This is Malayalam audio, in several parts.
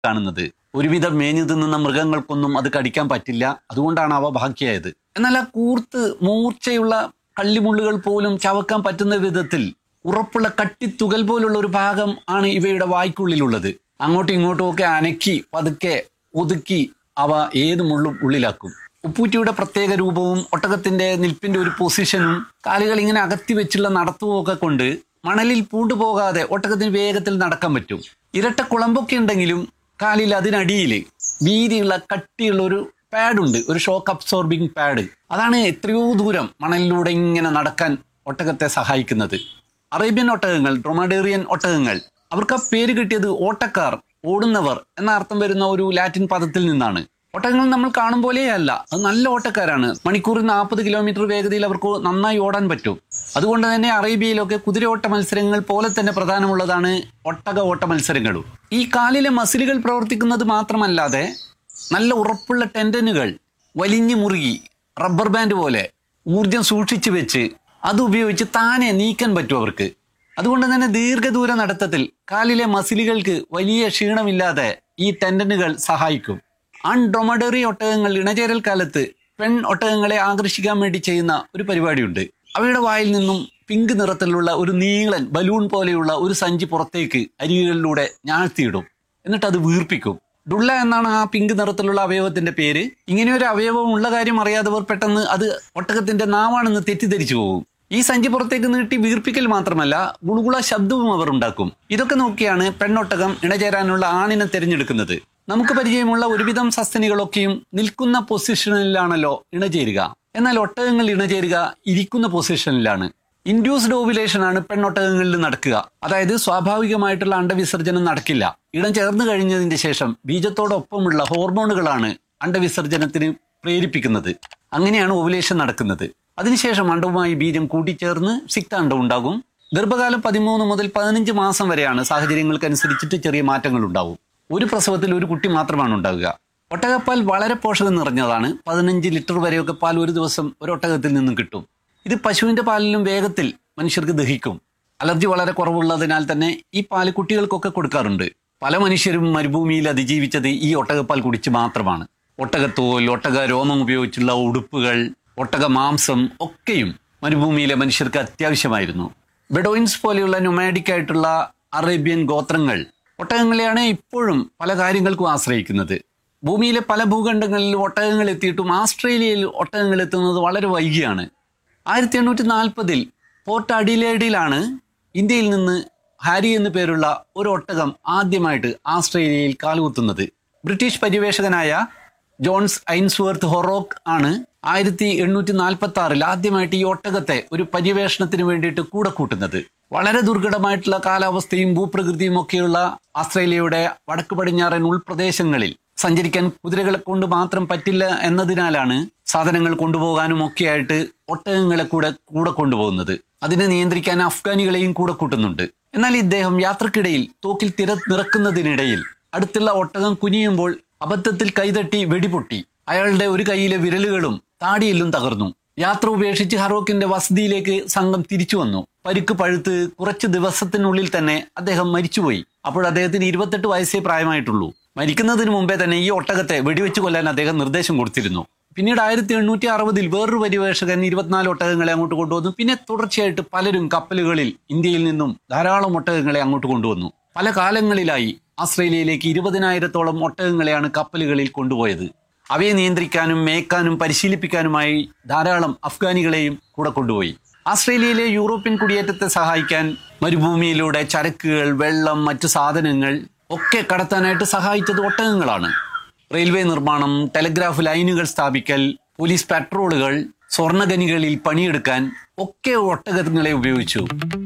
കാണുന്നത് ഒരുവിധം മേഞ്ഞു തിന്നുന്ന മൃഗങ്ങൾക്കൊന്നും അത് കടിക്കാൻ പറ്റില്ല അതുകൊണ്ടാണ് അവ ബാക്കിയായത് എന്നാൽ ആ കൂർത്ത് മൂർച്ചയുള്ള കള്ളിമുള്ളുകൾ പോലും ചവക്കാൻ പറ്റുന്ന വിധത്തിൽ ഉറപ്പുള്ള കട്ടിത്തുകൽ പോലുള്ള ഒരു ഭാഗം ആണ് ഇവയുടെ വായ്ക്കുള്ളിലുള്ളത് അങ്ങോട്ടും ഇങ്ങോട്ടും ഒക്കെ അനക്കി പതുക്കെ ഒതുക്കി അവ ഏത് മുള്ളും ഉള്ളിലാക്കും ഉപ്പൂറ്റിയുടെ പ്രത്യേക രൂപവും ഒട്ടകത്തിന്റെ നിൽപ്പിന്റെ ഒരു പൊസിഷനും കാലുകൾ ഇങ്ങനെ അകത്തി വെച്ചുള്ള നടത്തവും ഒക്കെ കൊണ്ട് മണലിൽ പൂണ്ടുപോകാതെ ഒട്ടകത്തിന് വേഗത്തിൽ നടക്കാൻ പറ്റും ഇരട്ട കുളമ്പൊക്കെ ഉണ്ടെങ്കിലും കാലിൽ അതിനടിയിൽ വീതിയുള്ള കട്ടിയുള്ള ഒരു പാഡുണ്ട് ഒരു ഷോക്ക് അബ്സോർബിംഗ് പാഡ് അതാണ് എത്രയോ ദൂരം മണലിലൂടെ ഇങ്ങനെ നടക്കാൻ ഒട്ടകത്തെ സഹായിക്കുന്നത് അറേബ്യൻ ഒട്ടകങ്ങൾ ഡ്രൊമാഡേറിയൻ ഒട്ടകങ്ങൾ അവർക്ക് ആ പേര് കിട്ടിയത് ഓട്ടക്കാർ ഓടുന്നവർ എന്ന അർത്ഥം വരുന്ന ഒരു ലാറ്റിൻ പദത്തിൽ നിന്നാണ് ഒട്ടകങ്ങൾ നമ്മൾ കാണും പോലെയല്ല അത് നല്ല ഓട്ടക്കാരാണ് മണിക്കൂറിൽ നാൽപ്പത് കിലോമീറ്റർ വേഗതയിൽ അവർക്ക് നന്നായി ഓടാൻ പറ്റും അതുകൊണ്ട് തന്നെ അറേബ്യയിലൊക്കെ കുതിരയോട്ട മത്സരങ്ങൾ പോലെ തന്നെ പ്രധാനമുള്ളതാണ് ഒട്ടക ഓട്ട മത്സരങ്ങളും ഈ കാലിലെ മസിലുകൾ പ്രവർത്തിക്കുന്നത് മാത്രമല്ലാതെ നല്ല ഉറപ്പുള്ള ടെൻഡനുകൾ വലിഞ്ഞു മുറുകി റബ്ബർ ബാൻഡ് പോലെ ഊർജം സൂക്ഷിച്ചു വെച്ച് അത് ഉപയോഗിച്ച് താനെ നീക്കാൻ പറ്റും അവർക്ക് അതുകൊണ്ട് തന്നെ ദീർഘദൂര നടത്തത്തിൽ കാലിലെ മസിലുകൾക്ക് വലിയ ക്ഷീണമില്ലാതെ ഈ ടെൻഡനുകൾ സഹായിക്കും അൺഡൊമഡറി ഒട്ടകങ്ങൾ ഇണചേരൽ കാലത്ത് പെൺ ഒട്ടകങ്ങളെ ആകർഷിക്കാൻ വേണ്ടി ചെയ്യുന്ന ഒരു പരിപാടിയുണ്ട് അവയുടെ വായിൽ നിന്നും പിങ്ക് നിറത്തിലുള്ള ഒരു നീളൻ ബലൂൺ പോലെയുള്ള ഒരു സഞ്ചി പുറത്തേക്ക് അരികുകളിലൂടെ ഞാഴ്ത്തിയിടും എന്നിട്ട് അത് വീർപ്പിക്കും ഡുള്ള എന്നാണ് ആ പിങ്ക് നിറത്തിലുള്ള അവയവത്തിന്റെ പേര് ഇങ്ങനെ ഒരു അവയവം ഉള്ള കാര്യം അറിയാത്തവർ പെട്ടെന്ന് അത് ഒട്ടകത്തിന്റെ നാവാണെന്ന് തെറ്റിദ്ധരിച്ചു പോകും ഈ സഞ്ചി പുറത്തേക്ക് നീട്ടി വീർപ്പിക്കൽ മാത്രമല്ല ഗുളുകുള ശബ്ദവും അവർ ഉണ്ടാക്കും ഇതൊക്കെ നോക്കിയാണ് പെണ്ണൊട്ടകം ഇണചേരാനുള്ള ആണിനെ തിരഞ്ഞെടുക്കുന്നത് നമുക്ക് പരിചയമുള്ള ഒരുവിധം സസ്തനികളൊക്കെയും നിൽക്കുന്ന പൊസിഷനിലാണല്ലോ ഇണചേരുക എന്നാൽ ഒട്ടകങ്ങൾ ഇണചേരുക ഇരിക്കുന്ന പൊസിഷനിലാണ് ഇൻഡ്യൂസ്ഡ് ഓവുലേഷൻ ആണ് പെണ്ണൊട്ടകങ്ങളിൽ നടക്കുക അതായത് സ്വാഭാവികമായിട്ടുള്ള അണ്ടവിസർജനം നടക്കില്ല ഇടം ചേർന്ന് കഴിഞ്ഞതിന്റെ ശേഷം ബീജത്തോടൊപ്പമുള്ള ഹോർമോണുകളാണ് അണ്ടവിസർജനത്തിന് പ്രേരിപ്പിക്കുന്നത് അങ്ങനെയാണ് ഓവുലേഷൻ നടക്കുന്നത് അതിനുശേഷം അണ്ടവുമായി ബീജം കൂട്ടിച്ചേർന്ന് സിക്താണ്ടം ഉണ്ടാകും ഗർഭകാലം പതിമൂന്ന് മുതൽ പതിനഞ്ച് മാസം വരെയാണ് സാഹചര്യങ്ങൾക്കനുസരിച്ചിട്ട് ചെറിയ മാറ്റങ്ങൾ ഉണ്ടാവും ഒരു പ്രസവത്തിൽ ഒരു കുട്ടി മാത്രമാണ് ഉണ്ടാവുക ഒട്ടകപ്പാൽ വളരെ പോഷകം നിറഞ്ഞതാണ് പതിനഞ്ച് ലിറ്റർ വരെയൊക്കെ പാൽ ഒരു ദിവസം ഒരു ഒട്ടകത്തിൽ നിന്നും കിട്ടും ഇത് പശുവിന്റെ പാലിലും വേഗത്തിൽ മനുഷ്യർക്ക് ദഹിക്കും അലർജി വളരെ കുറവുള്ളതിനാൽ തന്നെ ഈ പാല് കുട്ടികൾക്കൊക്കെ കൊടുക്കാറുണ്ട് പല മനുഷ്യരും മരുഭൂമിയിൽ അതിജീവിച്ചത് ഈ ഒട്ടകപ്പാൽ കുടിച്ച് മാത്രമാണ് ഒട്ടകത്തോൽ ഒട്ടക രോമം ഉപയോഗിച്ചുള്ള ഉടുപ്പുകൾ ഒട്ടക മാംസം ഒക്കെയും മരുഭൂമിയിലെ മനുഷ്യർക്ക് അത്യാവശ്യമായിരുന്നു ബെഡോയിൻസ് പോലെയുള്ള നൊമാഡിക് ആയിട്ടുള്ള അറേബ്യൻ ഗോത്രങ്ങൾ ഒട്ടകങ്ങളെയാണ് ഇപ്പോഴും പല കാര്യങ്ങൾക്കും ആശ്രയിക്കുന്നത് ഭൂമിയിലെ പല ഭൂഖണ്ഡങ്ങളിലും ഒട്ടകങ്ങൾ എത്തിയിട്ടും ആസ്ട്രേലിയയിൽ ഒട്ടകങ്ങൾ എത്തുന്നത് വളരെ വൈകിയാണ് ആയിരത്തി എണ്ണൂറ്റി നാൽപ്പതിൽ പോർട്ട് അഡിലേഡിലാണ് ഇന്ത്യയിൽ നിന്ന് ഹാരി എന്നു പേരുള്ള ഒരു ഒട്ടകം ആദ്യമായിട്ട് ആസ്ട്രേലിയയിൽ കാലുകുത്തുന്നത് ബ്രിട്ടീഷ് പര്യവേഷകനായ ജോൺസ് ഐൻസ്വർത്ത് ഹൊറോക്ക് ആണ് ആയിരത്തി എണ്ണൂറ്റി നാൽപ്പത്തി ആറിൽ ആദ്യമായിട്ട് ഈ ഒട്ടകത്തെ ഒരു പര്യവേഷണത്തിന് വേണ്ടിയിട്ട് കൂടെ കൂട്ടുന്നത് വളരെ ദുർഘടമായിട്ടുള്ള കാലാവസ്ഥയും ഭൂപ്രകൃതിയും ഒക്കെയുള്ള ആസ്ട്രേലിയയുടെ വടക്ക് പടിഞ്ഞാറൻ ഉൾപ്രദേശങ്ങളിൽ സഞ്ചരിക്കാൻ കുതിരകളെ കൊണ്ട് മാത്രം പറ്റില്ല എന്നതിനാലാണ് സാധനങ്ങൾ കൊണ്ടുപോകാനും ഒക്കെയായിട്ട് ഒട്ടകങ്ങളെ കൂടെ കൂടെ കൊണ്ടുപോകുന്നത് അതിനെ നിയന്ത്രിക്കാൻ അഫ്ഗാനികളെയും കൂടെ കൂട്ടുന്നുണ്ട് എന്നാൽ ഇദ്ദേഹം യാത്രക്കിടയിൽ തോക്കിൽ തിര നിറക്കുന്നതിനിടയിൽ അടുത്തുള്ള ഒട്ടകം കുനിയുമ്പോൾ അബദ്ധത്തിൽ കൈതട്ടി വെടിപൊട്ടി അയാളുടെ ഒരു കൈയിലെ വിരലുകളും താടിയെല്ലും തകർന്നു യാത്ര ഉപേക്ഷിച്ച് ഹറോക്കിന്റെ വസതിയിലേക്ക് സംഘം തിരിച്ചു വന്നു പരിക്ക് പഴുത്ത് കുറച്ച് ദിവസത്തിനുള്ളിൽ തന്നെ അദ്ദേഹം മരിച്ചുപോയി അപ്പോൾ അദ്ദേഹത്തിന് ഇരുപത്തെട്ട് വയസ്സേ പ്രായമായിട്ടുള്ളൂ മരിക്കുന്നതിന് മുമ്പേ തന്നെ ഈ ഒട്ടകത്തെ വെടിവെച്ച് കൊല്ലാൻ അദ്ദേഹം നിർദ്ദേശം കൊടുത്തിരുന്നു പിന്നീട് ആയിരത്തി എണ്ണൂറ്റി അറുപതിൽ വേറൊരു പരിവേഷകൻ ഇരുപത്തിനാല് ഒട്ടകങ്ങളെ അങ്ങോട്ട് കൊണ്ടുവന്നു പിന്നെ തുടർച്ചയായിട്ട് പലരും കപ്പലുകളിൽ ഇന്ത്യയിൽ നിന്നും ധാരാളം ഒട്ടകങ്ങളെ അങ്ങോട്ട് കൊണ്ടുവന്നു പല കാലങ്ങളിലായി ആസ്ട്രേലിയയിലേക്ക് ഇരുപതിനായിരത്തോളം ഒട്ടകങ്ങളെയാണ് കപ്പലുകളിൽ കൊണ്ടുപോയത് അവയെ നിയന്ത്രിക്കാനും മേക്കാനും പരിശീലിപ്പിക്കാനുമായി ധാരാളം അഫ്ഗാനികളെയും കൂടെ കൊണ്ടുപോയി ആസ്ട്രേലിയയിലെ യൂറോപ്യൻ കുടിയേറ്റത്തെ സഹായിക്കാൻ മരുഭൂമിയിലൂടെ ചരക്കുകൾ വെള്ളം മറ്റു സാധനങ്ങൾ ഒക്കെ കടത്താനായിട്ട് സഹായിച്ചത് ഒട്ടകങ്ങളാണ് റെയിൽവേ നിർമ്മാണം ടെലഗ്രാഫ് ലൈനുകൾ സ്ഥാപിക്കൽ പോലീസ് പെട്രോളുകൾ സ്വർണ്ണഖനികളിൽ പണിയെടുക്കാൻ ഒക്കെ ഒട്ടകങ്ങളെ ഉപയോഗിച്ചു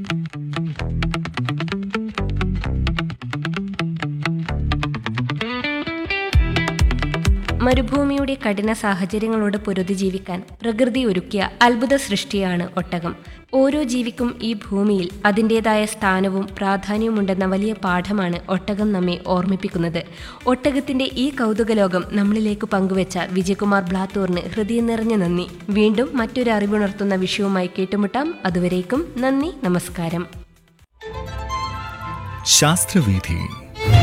മരുഭൂമിയുടെ കഠിന സാഹചര്യങ്ങളോട് പൊരുതി ജീവിക്കാൻ പ്രകൃതി ഒരുക്കിയ അത്ഭുത സൃഷ്ടിയാണ് ഒട്ടകം ഓരോ ജീവിക്കും ഈ ഭൂമിയിൽ അതിൻ്റെതായ സ്ഥാനവും പ്രാധാന്യവുമുണ്ടെന്ന വലിയ പാഠമാണ് ഒട്ടകം നമ്മെ ഓർമ്മിപ്പിക്കുന്നത് ഒട്ടകത്തിന്റെ ഈ കൗതുകലോകം നമ്മളിലേക്ക് പങ്കുവച്ച വിജയകുമാർ ബ്ലാത്തൂറിന് ഹൃദയം നിറഞ്ഞ നന്ദി വീണ്ടും മറ്റൊരു അറിവുണർത്തുന്ന വിഷയവുമായി കേട്ടുമുട്ടാം അതുവരേക്കും നന്ദി നമസ്കാരം ശാസ്ത്രവീഥി